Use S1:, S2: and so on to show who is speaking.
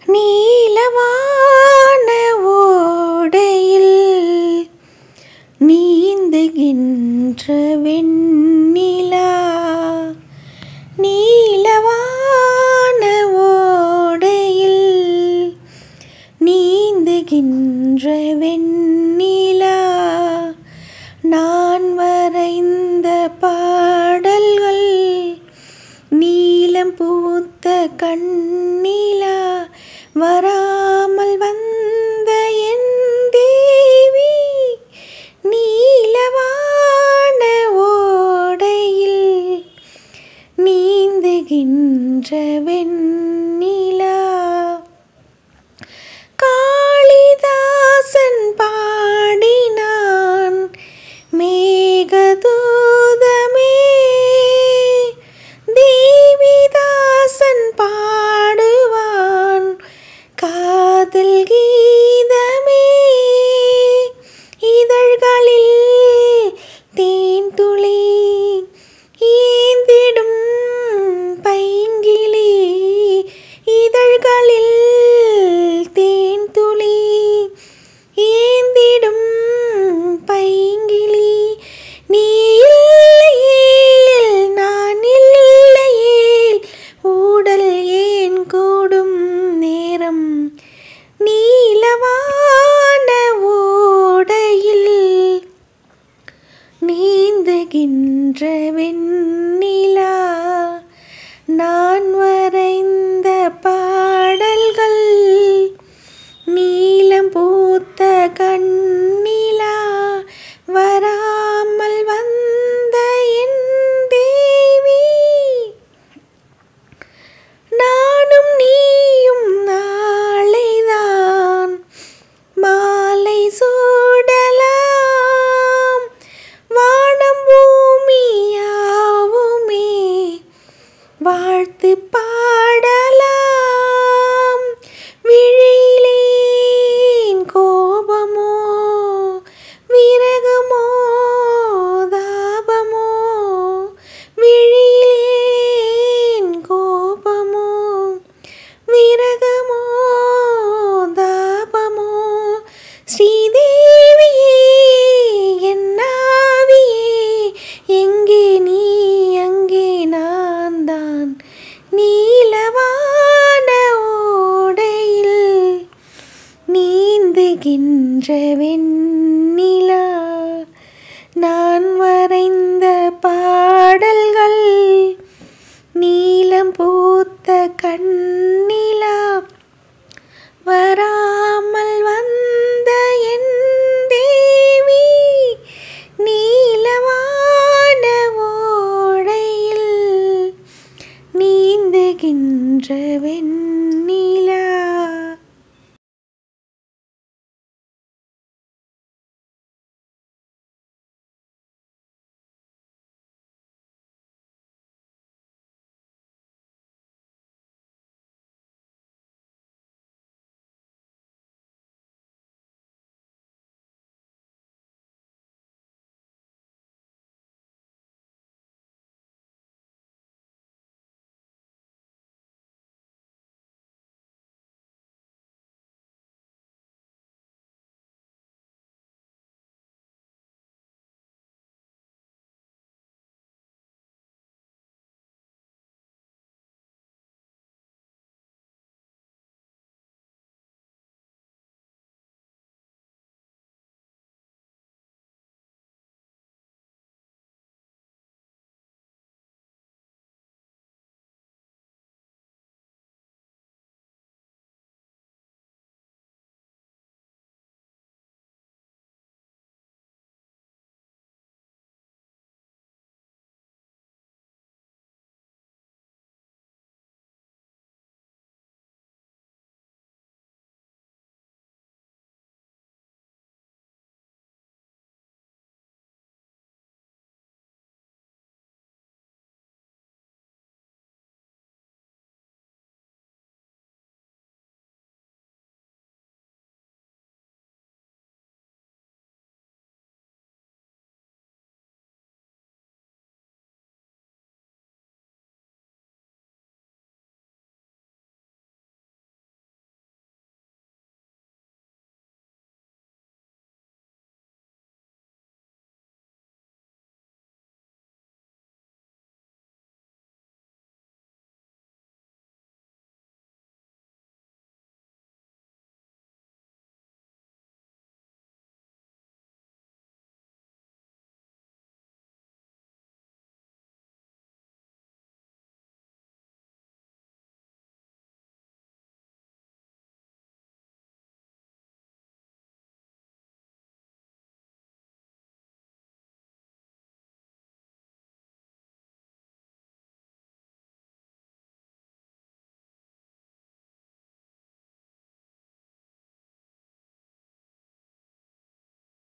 S1: நீலவான ஓடையில் நீந்துகின்ற வெண்ணிலா நீலவான ஓடையில் நீந்துகின்ற வெண்ணிலா நான் வரைந்த பாடல்கள் நீலம் பூத்த கண்ணிலா வராமல் வந்த என் தேவி நீலவான ஓடையில் நீந்துகின்ற வெண்ணிலா காளிதாசன் பாடினான் மேகதூதமே தேவிதாசன் பாடுவான் காதல் கீதமே இதழ்களில் தேன் துளி ஏந்திடும் பைங்கிளி இதழ்களில் தேன் துளி ஏந்திடும் பைங்கிளி நீ இல்லையேல் நான் இல்லையேல் ஊடல் ஏன் கூடும் நேரம் நீலவான ஓடையில் நீந்துகின்ற வெண்ணிலா நான் வரைந்த பாடல்கள் நீலம் பூத்த கண்ணிலா வராமல் வந்த என் தேவி நானும் நீயும் நாளைதான் மாலை சூடலாம் வானம் பூமியாவுமே வாழ்த்து பாடலாம் விழியிலேன் கோபமோ விரகமோ தாபமோ விழியிலேன் கோபமோ விரகமோ தாபமோ ஸ்ரீதேவியே என்னாவியே எங்கே நீ அங்கே நான் தான் நீலவான ஓடையில் நீந்துகின்ற வெண்